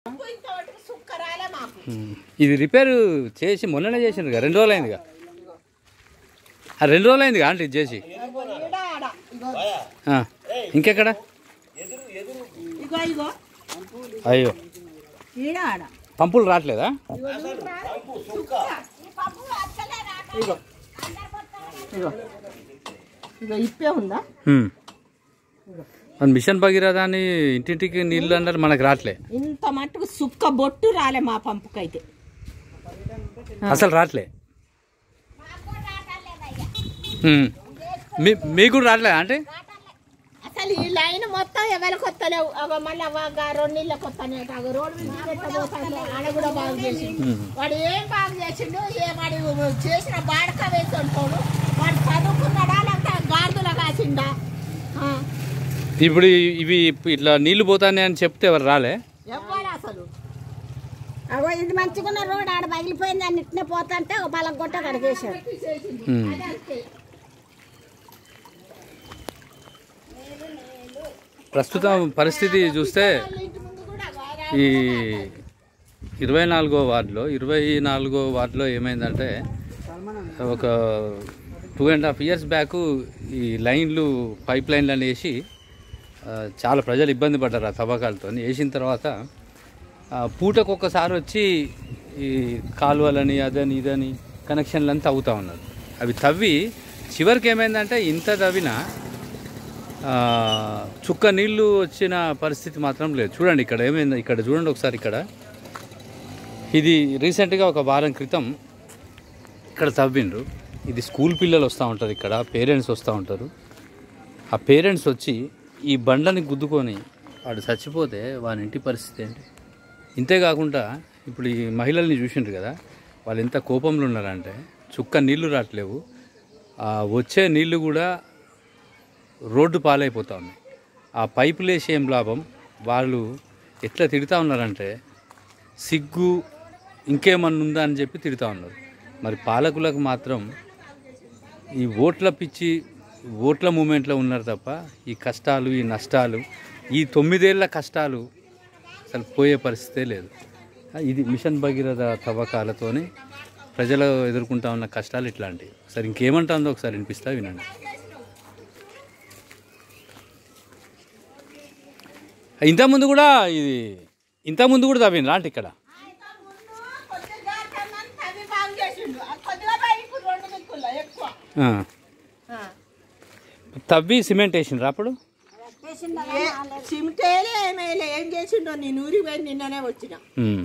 ఇంతవరకు సుక్క రాలే మాకు ఉమ్. ఇది రిపేర్ చేసి మొన్ననే చేసిండ్రు కదా రెండు రోజులు అయిందిగా ఆ, రెండు రోజులు అయిందిగా అంటే ఇది చేసి ఈడ ఆడ ఇగో ఆ, ఇంకెక్కడ ఇగో ఇగో అయ్యో ఈడ ఆడ పంపులు రావట్లేదా ఇగో చూడురా. సుక్క. ఈ పప్పు అస్సలే రావట్లేదు. ఇగో ఇగో ఇగో ఇప్పే ఉందా ఉమ్. మరి మిషన్ భగీరథ అని ఇంటింటికి నీళ్ళు అన్నారు మనకు రావట్లే ఇంత మట్టుకు సుక్క బొట్టు రాలే మా పంపుకైతే అసలు రావట్లే ఉమ్. మీ మీకు కూడా రావట్లే అంటే అసలు ఈ లైన్ మొత్తం ఎవరికి వస్తలేవు అవ మళ్ళీ అవ్వగా రెండు నీళ్ళ కొత్తనే అగ రోడ్డు మీద పెట్టబోతాను ఆడ కూడా బాగు చేసిండు వాడు ఏం బాగు చేసిండు ఏ వాడు చేసిన బాడక వేసి ఉంటాడు వాడు చదువుకున్నాడా లేకపోతే గాడిదలో కాసిండా ఆ, ఇప్పుడు ఈ- ఇవి ఇట్లా నీళ్లు పోతానే అని చెప్తే ఎవరు రాలే ఎవ్వరు అసలు అగో ఇది మంచిగున్న రోడ్ ఆడ పగిలిపోయింది అని ఇట్నే పోతుంటే ఒక బలం కొట్ట కడిగేశాడు ఉమ్. ప్రస్తుతం పరిస్థితి చూస్తే ఇంటి ముందు కూడా ఈ ఇరవై నాలుగో వార్డులో ఇరవై నాలుగో వార్డులో ఏమైందంటే ఒక two and half years back ఈ లైన్లు పైప్ లైన్లు అని వేసి ఆ, చాలా ప్రజలు ఇబ్బంది పడ్డారు ఆ తవ్వకాలతో వేసిన తర్వాత ఆ, పూటకు ఒక్కసారి వచ్చి ఈ కాలువలని అదని ఇదని కనెక్షన్లు అని తవ్వుతూ ఉన్నారు అవి తవ్వి చివరికి ఏమైందంటే ఇంత తవ్వినా ఆ, చుక్క నీళ్లు వచ్చిన పరిస్థితి మాత్రం లేదు చూడండి ఇక్కడ ఏమైంది ఇక్కడ చూడండి ఒకసారి ఇక్కడ ఇది రీసెంట్గా ఒక వారం క్రితం ఇక్కడ తవ్విండ్రు ఇది స్కూల్ పిల్లలు వస్తూ ఉంటారు ఇక్కడ పేరెంట్స్ వస్తూ ఉంటారు ఆ పేరెంట్స్ వచ్చి ఈ బండని గుద్దుకొని వాడు చచ్చిపోతే వాని ఇంటి పరిస్థితి ఏంటి ఇంతే కాకుండా ఇప్పుడు ఈ మహిళల్ని చూసిండ్రు కదా వాళ్ళు ఎంత కోపంలో ఉన్నారంటే చుక్క నీళ్లు రావట్లేవు ఆ వచ్చే నీళ్లు కూడా రోడ్డు పాలైపోతా ఉన్నాయి ఆ పైపులు వేసి ఏం లాభం వాళ్ళు ఎట్లా తిడుతూ ఉన్నారంటే సిగ్గు ఇంకేమన్నా ఉందా అని చెప్పి తిడుతూ ఉన్నారు మరి పాలకులకు మాత్రం ఈ ఓట్ల పిచ్చి ఓట్ల మూమెంట్లో ఉన్నారు తప్ప ఈ కష్టాలు ఈ నష్టాలు ఈ తొమ్మిదేళ్ల కష్టాలు అసలు పోయే పరిస్థితే లేదు ఆ, ఇది మిషన్ భగీరథ తవ్వకాలతోని ప్రజలు ఎదుర్కొంటా ఉన్న కష్టాలు ఇట్లాంటివి సరే ఇంకేమంటుందో ఒకసారి వినిపిస్తా వినండి ఇంతకుముందు కూడా ఇది ఇంతకుముందు కూడా తవ్వింది రాంటి ఇక్కడ కొద్దిగా కన్నాను తవ్వి బాగు చేసిండు ఆ కొద్దిగా పోయి ఇప్పుడు రెండు దిక్కుల్లో ఎక్కువ ఆ. ఆ. తవ్వి సిమెంట్ వేసిండ్రు అప్పుడు ఏ సిమిటేలే ఏమేలే ఏం చేసిండో నేను ఊరికి పోయి నిన్ననే వచ్చిన ఉమ్.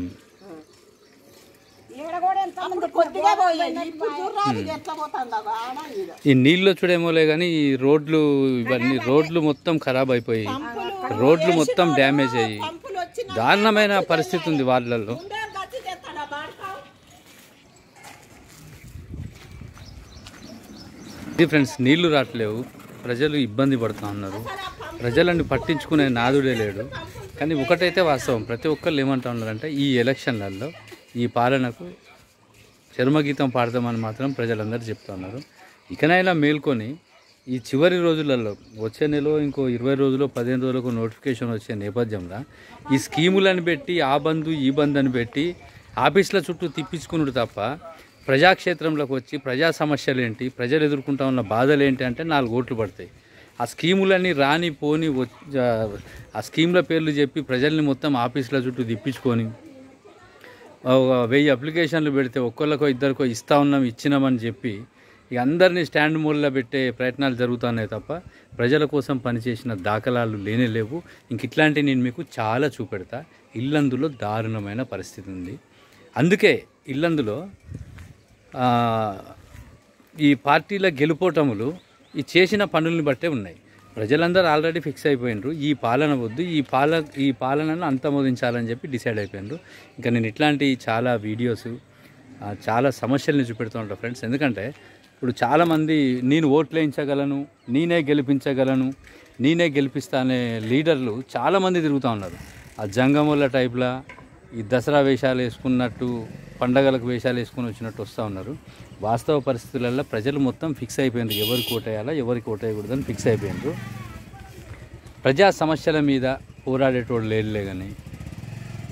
ఈడ కూడా ఎంత అప్పుడు కొద్దిగా పోయేది ఇప్పుడు చూడరాదు ఇది ఎట్లా పోతుందో ఆడ ఈడ ఈ నీళ్ళు వచ్చుడేమోలే కానీ ఈ రోడ్లు ఇవన్నీ రోడ్లు మొత్తం ఖరాబ్ అయిపోయి రోడ్లు మొత్తం డ్యామేజ్ అయ్యి పంపులు వచ్చిన దారుణమైన పరిస్థితి ఉంది వార్డులలో ముందే గచ్చి చేస్తాడా బాడకావు ఇది ఫ్రెండ్స్ నీళ్లు రావట్లేవు ప్రజలు ఇబ్బంది పడుతూ ఉన్నారు ప్రజలను పట్టించుకునే నాదుడే లేడు కానీ ఒకటైతే వాస్తవం ప్రతి ఒక్కళ్ళు ఏమంటా ఉన్నారంటే ఈ ఎలక్షన్లలో ఈ పాలనకు చర్మగీతం పాడతామని మాత్రం ప్రజలందరూ చెప్తా ఉన్నారు ఇకనైనా మేల్కొని ఈ చివరి రోజులలో వచ్చే నెల ఇంకో ఇరవై రోజులు పదిహేను రోజులకు నోటిఫికేషన్ వచ్చే నేపథ్యంలో ఈ స్కీములను పెట్టి ఆ బంధు ఈ బంధు అని పెట్టి ఆఫీసుల చుట్టూ తిప్పించుకున్నాడు తప్ప ప్రజాక్షేత్రంలోకి వచ్చి ప్రజా సమస్యలు ఏంటి ప్రజలు ఎదుర్కొంటా ఉన్న బాధలు ఏంటి అంటే నాలుగు ఓట్లు పడతాయి ఆ స్కీములన్నీ రాని పోని వచ్- ఆ స్కీముల పేర్లు చెప్పి ప్రజల్ని మొత్తం ఆఫీసుల చుట్టూ తిప్పించుకొని ఒక వెయ్యి అప్లికేషన్లు పెడితే ఒక్కళ్ళకో ఇద్దరికో ఇస్తా ఉన్నాం ఇచ్చినామని చెప్పి ఇక అందరినీ స్టాండ్ మూలలో పెట్టే ప్రయత్నాలు జరుగుతున్నాయి తప్ప ప్రజల కోసం పనిచేసిన దాఖలాలు లేనే లేవు ఇంక ఇట్లాంటి నేను మీకు చాలా చూపెడతా ఇల్లందులో దారుణమైన పరిస్థితి ఉంది అందుకే ఇల్లందులో ఆ, ఈ పార్టీల గెలుపోటములు ఈ చేసిన పనుల్ని బట్టే ఉన్నాయి ప్రజలందరూ ఆల్రెడీ ఫిక్స్ అయిపోయినరు ఈ పాలన వద్దు ఈ పాల ఈ పాలనను అంతమోదించాలని చెప్పి డిసైడ్ అయిపోయినరు ఇంకా నేను ఇట్లాంటి చాలా వీడియోస్ ఆ, చాలా సమస్యల్ని చూపెడుతూ ఉంటాను ఫ్రెండ్స్ ఎందుకంటే ఇప్పుడు చాలామంది నేను ఓట్లు వేయించగలను నేనే గెలిపించగలను నేనే గెలిపిస్తా అనే లీడర్లు చాలామంది తిరుగుతూ ఉన్నారు ఆ జంగముల టైప్లా ఈ దసరా వేషాలు వేసుకున్నట్టు పండగలకు వేషాలు వేసుకుని వచ్చినట్టు వస్తూ ఉన్నారు వాస్తవ పరిస్థితులలో ప్రజలు మొత్తం ఫిక్స్ అయిపోయింది ఎవరికి ఓటేయాలా ఎవరికి ఓటేయకూడదని ఫిక్స్ అయిపోయిండ్రు ప్రజా సమస్యల మీద పోరాడేటోడు లేడులే కానీ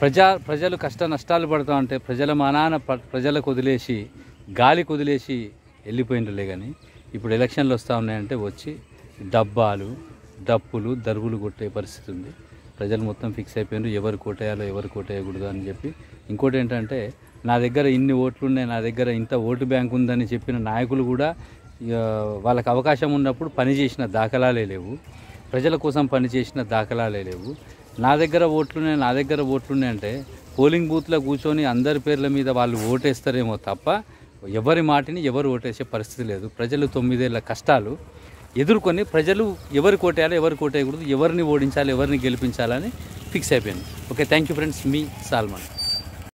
ప్రజా ప్రజలు కష్ట నష్టాలు పడతా ఉంటే ప్రజల మానాన ప్ర- ప్రజలకు వదిలేసి గాలికి వదిలేసి వెళ్ళిపోయిండలే కానీ ఇప్పుడు ఎలక్షన్లు వస్తూ ఉన్నాయంటే వచ్చి డబ్బాలు డప్పులు దరువులు కొట్టే పరిస్థితి ఉంది ప్రజలు మొత్తం ఫిక్స్ అయిపోయినారు ఎవరు కోటేయాలో ఎవరు కోటేయకూడదు అని చెప్పి ఇంకోటి ఏంటంటే నా దగ్గర ఇన్ని ఓట్లు ఉన్నాయి నా దగ్గర ఇంత ఓటు బ్యాంక్ ఉందని చెప్పిన నాయకులు కూడా ఇక వాళ్ళకి అవకాశం ఉన్నప్పుడు పని చేసిన దాఖలాలే లేవు ప్రజల కోసం పనిచేసిన దాఖలాలే లేవు నా దగ్గర ఓట్లున్నాయి నా దగ్గర ఓట్లున్నాయి అంటే పోలింగ్ బూత్లో కూర్చొని అందరి పేర్ల మీద వాళ్ళు ఓటేస్తారేమో తప్ప ఎవరి మాటిని ఎవరు ఓటేసే పరిస్థితి లేదు ప్రజలు తొమ్మిదేళ్ల కష్టాలు ఎదుర్కొని ప్రజలు ఎవరు కోటేయాలో ఎవరు కోటేయకూడదు ఎవరిని ఓడించాలి ఎవరిని గెలిపించాలని ఫిక్స్ అయిపోయింది ఓకే థ్యాంక్ యూ ఫ్రెండ్స్ మీ సాల్మన్